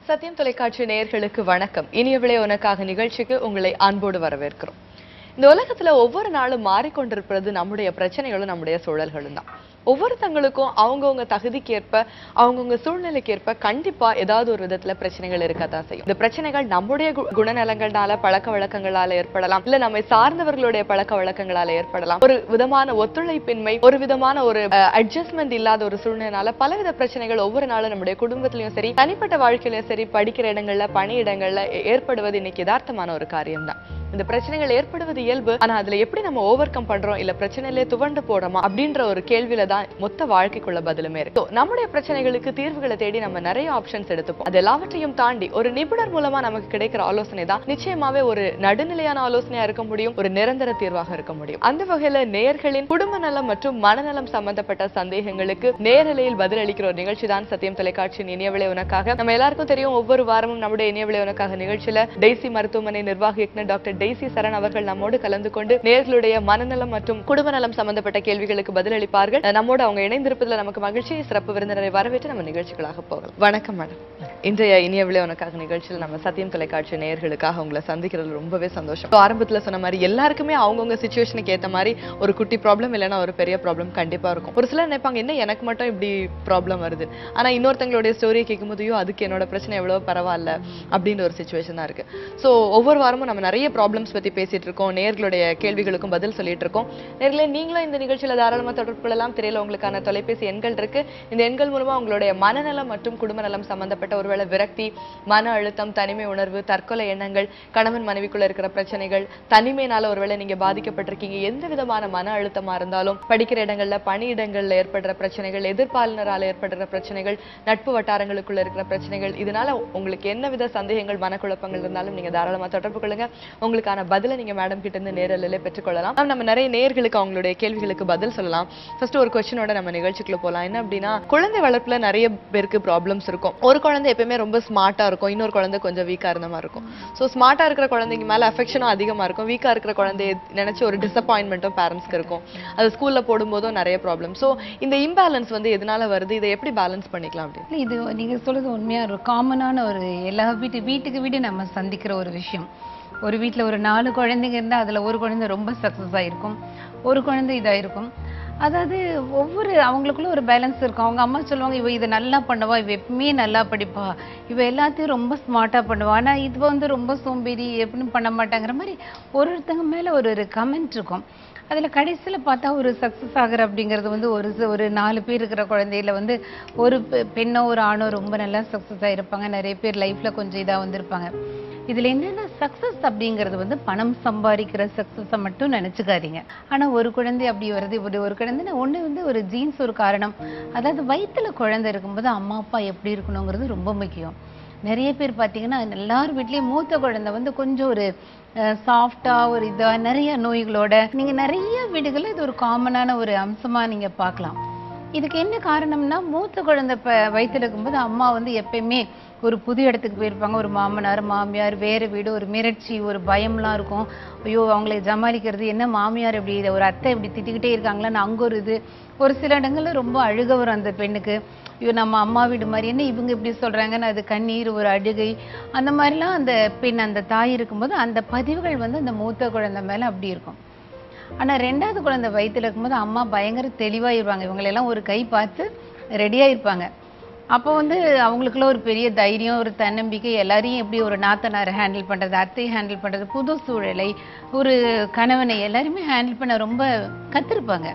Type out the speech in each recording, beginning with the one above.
சத்தியம் தொலைக்காட்சி நேயர்களுக்கு வணக்கம் இனியவிளை உனக்காக நிகழ்ச்சிக்கு உங்களை அன்போடு வரவேற்கிறோம் இந்த உலகத்துல ஒவ்வொரு நாளும் மாறிக்கொண்டிருப்பது நம்முடைய பிரச்சனைகளும் நம்முடைய சூழல்களும் தான் ஒவ்வொருத்தங்களுக்கும் அவங்கவங்க தகுதிக்கு ஏற்ப அவங்கவங்க சூழ்நிலைக்கு ஏற்ப கண்டிப்பா ஏதாவது ஒரு விதத்துல பிரச்சனைகள் இருக்கத்தான் செய்யும் இந்த பிரச்சனைகள் நம்முடைய கு- குணநலங்களால பழக்க வழக்கங்களால ஏற்படலாம் இல்ல நம்மை சார்ந்தவர்களுடைய பழக்க வழக்கங்களால ஏற்படலாம் ஒரு விதமான ஒத்துழைப்பின்மை ஒரு விதமான ஒரு அட்ஜஸ்ட்மெண்ட் இல்லாத ஒரு சூழ்நிலைனால பலவித பிரச்சனைகள் ஒவ்வொரு நாளும் நம்முடைய குடும்பத்திலயும் சரி தனிப்பட்ட வாழ்க்கையிலயும் சரி படிக்கிற இடங்கள்ல பணி இடங்கள்ல ஏ- ஏற்படுவது இன்னைக்கு யதார்த்தமான ஒரு காரியம் தான் இந்த பிரச்சனைகள் ஏற்படுவது இயல்பு ஆனா அதுல எப்படி நம்ம ஓவர் கம் பண்றோம் இல்ல பிரச்சனையிலே துவண்டு போறோமா அப்படின்ற ஒரு கேள்வியில தான் மொத்த வாழ்க்கைக்குள்ள பதிலுமே இருக்கு So, நம்முடைய பிரச்சனைகளுக்கு தீர்வுகளை தேடி நம்ம நிறைய ஆப்ஷன்ஸ் எடுத்துப்போம் அது எல்லாவற்றையும் தாண்டி ஒரு நிபுணர் மூலமா நமக்கு கிடைக்கிற ஆலோசனை தான் நிச்சயமாவே ஒரு நடுநிலையான ஆலோசனையா இருக்க முடியும் ஒரு நிரந்தர தீர்வாக இருக்க முடியும் அந்த வகையில நேயர்களின் குடும்ப நலம் மற்றும் மனநலம் சம்பந்தப்பட்ட சந்தேகங்களுக்கு நேரலையில் பதிலளிக்கிற ஒரு நிகழ்ச்சி தான் சத்தியம் தொலைக்காட்சியின் இனியவிளை உனக்காக நம்ம எல்லாருக்கும் தெரியும் ஒவ்வொரு வாரமும் நம்முடைய இனியவிளை உனக்காக நிகழ்ச்சியில டெய்சி மருத்துவமனை நிர்வாக இயக்குனர் டாக்டர் டெய்சி சரண் அவர்கள் நம்மோடு கலந்து கொண்டு நேர்களுடைய மனநலம் மற்றும் குடும்ப நலம் சம்பந்தப்பட்ட கேள்விகளுக்கு பதிலளிப்பார்கள் அஹ் நம்மோடு அவங்க இணைந்திருப்பதுல நமக்கு மகிழ்ச்சி சிறப்பு விருந்தினரை வரவேற்று நம்ம நிகழ்ச்சிகளாக போகலாம் வணக்கம் மேடம் இன்றைய இனிய விளை உனக்காக நிகழ்ச்சியில் நம்ம சத்தியம் தொலைக்காட்சி நேயர்களுக்காக உங்களை சந்திக்கிறது ரொம்பவே சந்தோஷம் So, ஆரம்பத்துல சொன்ன மாதிரி எல்லாருக்குமே அவங்கவுங்க சுச்சுவேஷனுக்கு ஏத்த மாதிரி ஒரு குட்டி ப்ராப்ளம் இல்லைன்னா ஒரு பெரிய ப்ராப்ளம் கண்டிப்பா இருக்கும் ஒரு சிலர் நினைப்பாங்க என்ன எனக்கு மட்டும் இப்படி ப்ராப்ளம் வருது ஆனா இன்னொருத்தங்களுடைய ஸ்டோரியை கேட்கும்போது ஐயோ அதுக்கு என்னோட பிரச்சனை எவ்வளவு பரவாயில்ல அப்படின்ற ஒரு சுச்சுவேஷன் தான் இருக்கு ஸோ ஒவ்வொரு வாரமும் நம்ம நிறைய ப்ராப்ளம்ஸ் பத்தி பேசிட்டு இருக்கோம் நேர்களுடைய கேள்விகளுக்கும் பதில் சொல்லிட்டு இருக்கோம் நேர்களே நீங்களும் இந்த நிகழ்ச்சியில தாராளமா தொடர்பு கொள்ளலாம் திரையில உங்களுக்கான தொலைபேசி எண்கள் இருக்கு இந்த எண்கள் மூலமா உங்களுடைய மனநலம் மற்றும் குடும்ப நலம் சம்பந்தப்பட்ட ஒருவேளை விரக்தி மன அழுத்தம் தனிமை உணர்வு தற்கொலை எண்ணங்கள் கணவன் மனைவிக்குள்ள இருக்கிற பிரச்சனைகள் தனிமைனால ஒருவேளை நீங்க பாதிக்கப்பட்டிருக்கீங்க எந்த விதமான மன அழுத்தமா இருந்தாலும் படிக்கிற இடங்கள்ல பணி இடங்கள்ல ஏற்படுற பிரச்சனைகள் எதிர்ப்பாளரால ஏற்படுற பிரச்சனைகள் நட்பு வட்டாரங்களுக்குள்ள இருக்கிற பிரச்சனைகள் இதனால உங்களுக்கு என்ன வித சந்தேகங்கள் மனக்குழப்பங்கள் இருந்தாலும் நீங்க தாராளமா தொடர்பு கொள்ளுங்க உங்களுக்கான பதிலை நீங்க மேடம் கிட்ட இருந்து நேரலிலே பெற்றுக்கொள்ளலாம் ஆனா, நம்ம நிறைய நேர்களுக்கு அவங்களுடைய கேள்விகளுக்கு பதில் சொல்லலாம் ஃபர்ஸ்ட் ஒரு கொஸ்டினோட நம்ம நிகழ்ச்சிக்குள்ள போலாம் என்ன அப்படின்னா குழந்தை வளர்ப்புல நிறைய பேருக்கு ப்ராப்ளம்ஸ் இருக்கும் ஒரு குழந்தை எப்பயுமே ரொம்ப ஸ்மார்ட்டா இருக்கும் இன்னொரு குழந்தை கொஞ்சம் வீக்கா இருந்த மாதிரி இருக்கும் ஸோ ஸ்மார்ட்டா இருக்கிற குழந்தைங்க மேல அஃபெக்ஷனும் அதிகமா இருக்கும் வீக்கா இருக்கிற குழந்தைய நினைச்சு ஒரு டிசப்பாயின்மெண்ட்டும் பேரண்ட்ஸ்க்கு இருக்கும் அது ஸ்கூல்ல போடும்போதும் நிறைய ப்ராப்ளம் ஸோ இந்த இம்பேலன்ஸ் வந்து எதனால வருது இதை எப்படி பேலன்ஸ் பண்ணிக்கலாம் அப்படின்னு இல்ல, இது நீங்க சொல்றது உண்மையா ஒரு காமனான ஒரு எல்லா வீட்டு வீட்டுக்கு வீடு நம்ம சந்திக்கிற ஒரு விஷயம் ஒரு வீட்ல ஒரு நாலு குழந்தைங்க இருந்தா அதுல ஒரு குழந்தை ரொம்ப சக்சஸ் ஆயிருக்கும் ஒரு குழந்தை இதா இருக்கும் அதாவது ஒவ்வொரு அவங்களுக்குள்ள ஒரு பேலன்ஸ் இருக்கும் அவங்க அம்மா சொல்லுவாங்க இவ இதை நல்லா பண்ணுவா இவ எப்பவுமே நல்லா படிப்பா இவ எல்லாத்தையும் ரொம்ப ஸ்மார்ட்டா பண்ணுவா ஆனா இது வந்து ரொம்ப சோம்பேறி எப்படின்னு பண்ண மாட்டாங்கிற மாதிரி ஒரு ஒருத்தங்க மேல ஒரு ஒரு கமெண்ட் இருக்கும் அதுல கடைசியில பார்த்தா ஒரு சக்சஸ் ஆகுற அப்படிங்கிறது வந்து ஒரு ச- ஒரு நாலு பேர் இருக்கிற குழந்தையில வந்து ஒரு பெ- பெண்ணோ ஒரு ஆணோ ரொம்ப நல்லா சக்சஸ் ஆயிருப்பாங்க நிறைய பேர் லைஃப்ல கொஞ்சம் இதா வந்திருப்பாங்க இதுல என்னன்னா சக்சஸ் அப்படிங்கிறது வந்து பணம் சம்பாதிக்கிற சக்சஸை மட்டும் நினைச்சுக்காதீங்க ஆனா ஒரு குழந்தை அப்படி வருது இப்படி ஒரு குழந்தைன்னா ஒண்ணு வந்து ஒரு ஜீன்ஸ் ஒரு காரணம் அதாவது வயித்துல குழந்தை இருக்கும்போது அம்மா அப்பா எப்படி இருக்கணுங்கிறது ரொம்ப முக்கியம் நிறைய பேர் பார்த்தீங்கன்னா எல்லார் வீட்லயும் மூத்த குழந்தை வந்து கொஞ்சம் ஒரு சாஃப்டா ஒரு இதா நிறைய நோய்களோட நீங்க நிறைய வீடுகள்ல இது ஒரு காமனான ஒரு அம்சமா நீங்க பார்க்கலாம் இதுக்கு என்ன காரணம்னா மூத்த குழந்தை இப்ப வயித்துல இருக்கும்போது அம்மா வந்து எப்பயுமே ஒரு புது இடத்துக்கு போயிருப்பாங்க ஒரு மாமனார் மாமியார் வேற வீடு ஒரு மிரட்சி ஒரு பயம்லாம் இருக்கும் ஐயோ அவங்களை ஜமாளிக்கிறது என்ன மாமியார் இப்படி இதை ஒரு அத்தை இப்படி திட்டிக்கிட்டே இருக்காங்களான்னு அங்க ஒரு இது ஒரு சில இடங்கள்ல ரொம்ப அழுக வரும் அந்த பெண்ணுக்கு ஐயோ நம்ம அம்மா வீடு மாதிரி என்ன இவங்க இப்படி சொல்றாங்கன்னு அது கண்ணீர் ஒரு அழுகை அந்த மாதிரிலாம் அந்த பெண் அந்த தாய் இருக்கும்போது அந்த பதிவுகள் வந்து அந்த மூத்த குழந்தை மேல அப்படி இருக்கும் ஆனா ரெண்டாவது குழந்தை வயித்துல இருக்கும்போது அம்மா பயங்கர தெளிவாயிருவாங்க இவங்களெல்லாம் ஒரு கை பார்த்து ரெடியா இருப்பாங்க அப்போ வந்து அவங்களுக்குள்ள ஒரு பெரிய தைரியம் ஒரு தன்னம்பிக்கை எல்லாரையும் எப்படி ஒரு நாத்தனாரை ஹேண்டில் பண்றது அத்தையை ஹேண்டில் பண்றது புது சூழலை ஒரு கணவனை எல்லாருமே ஹேண்டில் பண்ண ரொம்ப கத்திருப்பாங்க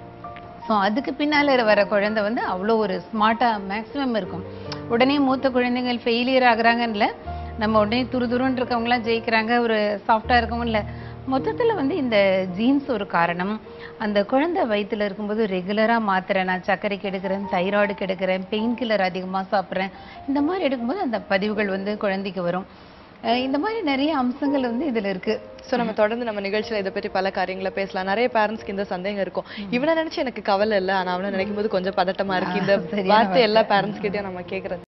ஸோ அதுக்கு பின்னால வர குழந்தை வந்து அவ்வளோ ஒரு ஸ்மார்ட்டா மேக்ஸிமம் இருக்கும் உடனே மூத்த குழந்தைகள் ஃபெயிலியர் ஆகுறாங்கன்னு இல்ல நம்ம உடனே துரு துருன்னு இருக்கவங்களாம் ஜெயிக்கிறாங்க ஒரு சாஃப்டா இருக்கவங்க இல்ல மொத்தத்துல வந்து இந்த ஜீன்ஸ் ஒரு காரணம் அந்த குழந்தை வயித்துல இருக்கும்போது ரெகுலரா மாத்திரை நான் சர்க்கரைக்கு எடுக்கிறேன் தைராய்டுக்கு எடுக்கிறேன் பெயின் கில்லர் அதிகமா சாப்பிட்றேன் இந்த மாதிரி எடுக்கும்போது அந்த பதிவுகள் வந்து குழந்தைக்கு வரும் அஹ் இந்த மாதிரி நிறைய அம்சங்கள் வந்து இதுல இருக்கு சோ நம்ம தொடர்ந்து நம்ம நிகழ்ச்சியில இதை பற்றி பல காரியங்களை பேசலாம் நிறைய பேரண்ட்ஸ்க்கு இந்த சந்தேகம் இருக்கும் இவனை நினைச்சு எனக்கு கவலை இல்ல ஆனா அவனை நினைக்கும் போது கொஞ்சம் பதட்டமா இருக்கு இந்த சரியான வார்த்தை எல்லா பேரண்ட்ஸ் கிட்டயும் நம்ம கேக்குறது